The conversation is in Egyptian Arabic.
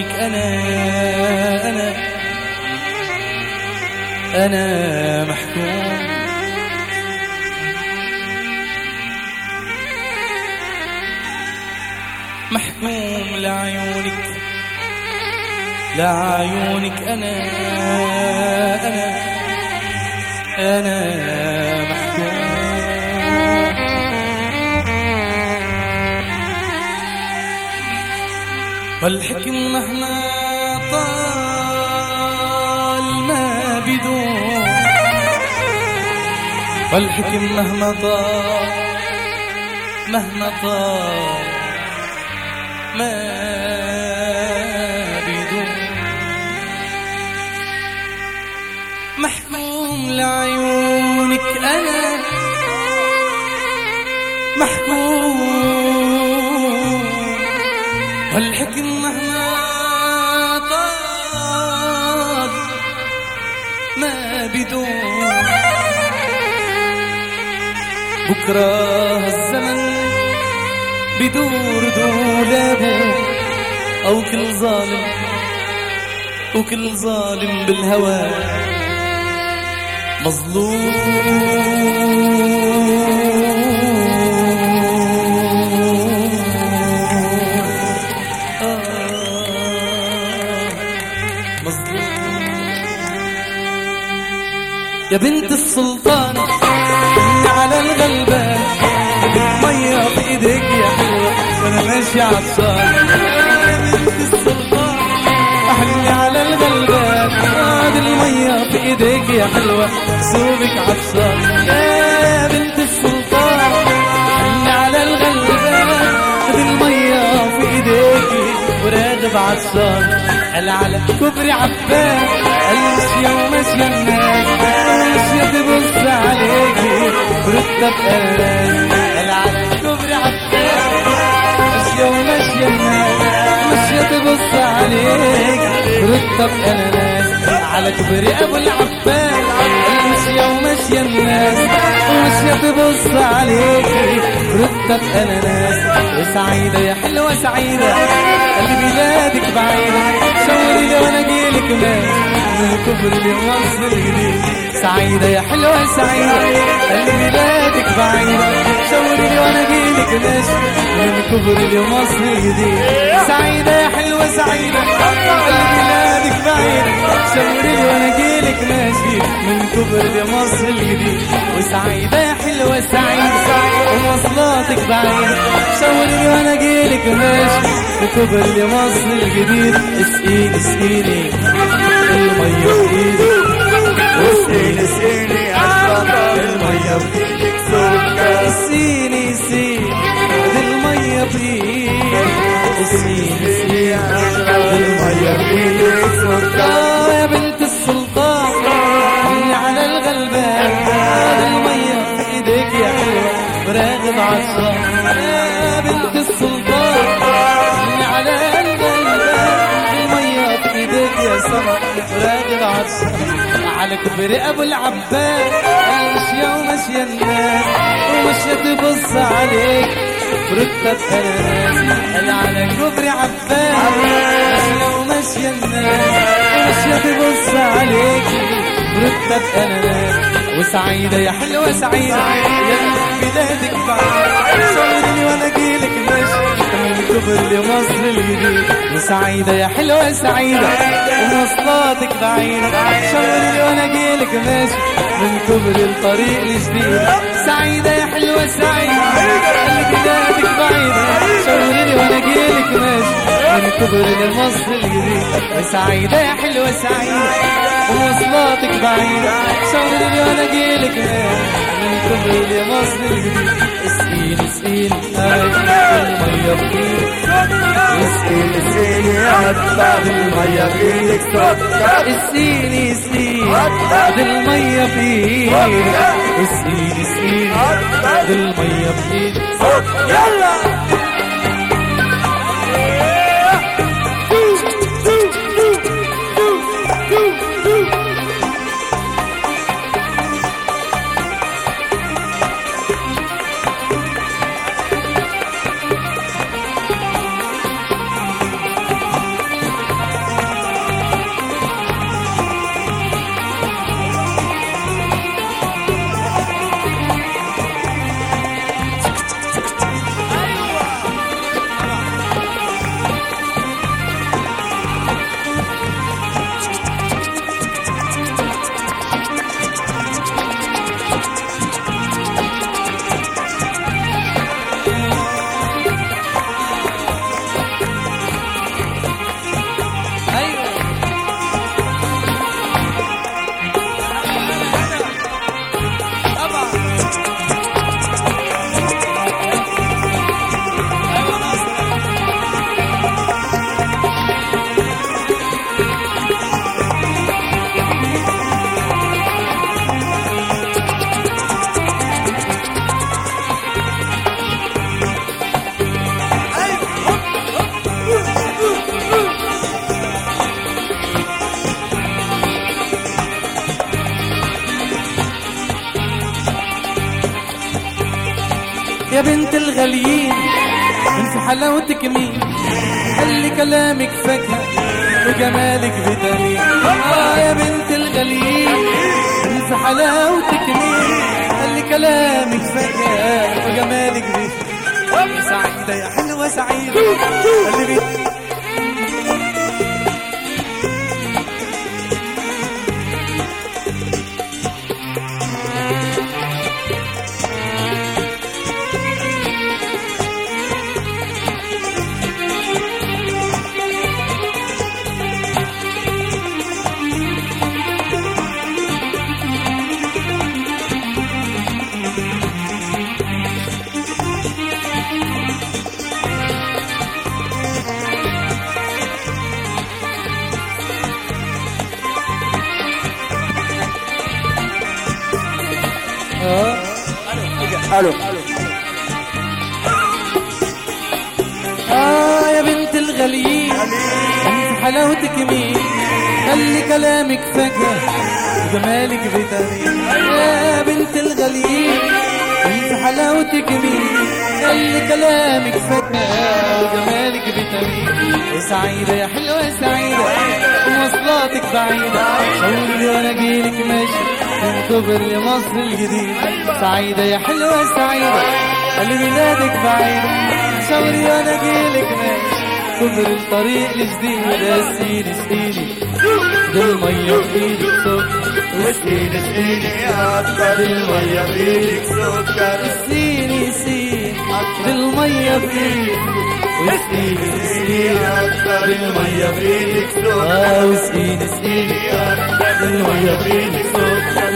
لعيونك أنا أنا أنا محكوم محكوم لعيونك لعيونك أنا أنا أنا محكوم والحكم مهما طال ما بدون والحكم مهما طال مهما طال ما بدون محكوم لعيونك أنا محكوم والحكم مهما طال ما بدون بكرة الزمن بدور دولابه أو كل ظالم وكل ظالم بالهوى مظلوم آه مظلوم يا بنت السلطان اللي على الغلبان مية في ايديك يا حلوة وانا ماشي عطشان يا بنت السلطان احلي على الغلبان هذه المية في ايديك يا حلوة سوبك عطشان يا بنت السلطان احلي على الغلبان هذه المية في ايديك وراغب عطشان قال على كبري عبان امشي وماشية الناس ماشية تبص عليكي برتب قلبان قال على كبري عبان ماشية وماشية الناس ماشية تبص عليك برتب اناناس على كبري ابو العباس ماشية وماشية الناس وماشية تبص عليك برتب اناناس وسعيدة يا حلوة سعيدة اللي بلادك بعيدة شاوري لي وانا اجيلك ماشي من كبر لمصر الجديد سعيدة يا حلوة سعيدة اللي بلادك بعيدة شاوري لي وانا اجيلك ماشي من كبر لمصر الجديد سعيدة يا حلوة سعيدة اللي بلادك بعيدة شاوري لي وانا اجيلك ماشي من كبر لمصر الجديد وسعيدة يا حلوة سعيدة ومواصلاتك بعيدة شاوري لي وانا اجيلك ماشي بكبر لمصر الجديد اسقيني اسقيني المية بايدك اسقيني اسقيني عالبطل المية بايدك سكر اسقيني اسقيني المية بايدك اسقيني اسقيني المية بايدك سكر آه يا بنت السلطان اللي على الغلبان هذا المية في ايديك يا حلوة راغب عطشان يا بنت السلطان اللي على الغلبان المية في ايديك يا سما راغب عطشان على كبر ابو العباس ماشية وماشية الناس وماشية تبص عليك برتب اناناس انا على كبر عباس ماشية وماشية الناس وماشية تبص عليك برتب اناناس وسعيدة يا حلوة سعيدة يا بلادك بعيد صورني وانا اجيلك ماشي من كبر لمصر الجديد وسعيدة يا حلوة سعيدة ومواصلاتك بعيدة شاورني وانا اجيلك ماشي من كبر الطريق الجديد سعيدة يا حلوة سعيدة اللي بلادك بعيدة شاورني وانا اجيلك ماشي من كبر لمصر الجديد سعيدة يا حلوة سعيدة ومواصلاتك بعيدة شاورني وانا اجيلك ماشي من كبر لمصر الجديد اسقيني اسقيني هاي المية بايدك اسقيني اسقيني عالبطل المية بايدك سكر اسقيني اسقيني دي المية بايدك اسقيني اسقيني دي المية بايدك يلا يا بنت الغاليين من في حلاوتك مين خلي كلامك فاكهة وجمالك فيتامين آه يا بنت الغاليين من في حلاوتك مين خلي كلامك فاكهة وجمالك فيتامين سعيدة يا حلوة سعيدة اللي بيت الو آه يا بنت الغاليين انت حلاوتك مين خلي كلامك فاكهة وجمالك فيتامين يا بنت الغاليين انت حلاوتك مين خلي كلامك فاكهة وجمالك فيتامين يا سعيدة يا حلوة يا سعيدة ومواصلاتك بعيدة شاوري لي وانا اجيلك ماشي من كبر لمصر الجديد سعيدة يا حلوة يا سعيدة خلي ميلادك بعيد شاوري وانا اجيلك ماشي كبر الطريق الجديد اسقيني اسقيني بالمية بايدك سكر وسقيني سقيني يا اكتر المية بايدك سكر اسقيني اسقيني بالمية بايدك وسقيني سقيني يا اكتر المية بايدك سكر اه واسقيني اسقيني يا اكتر المية بايدك سكر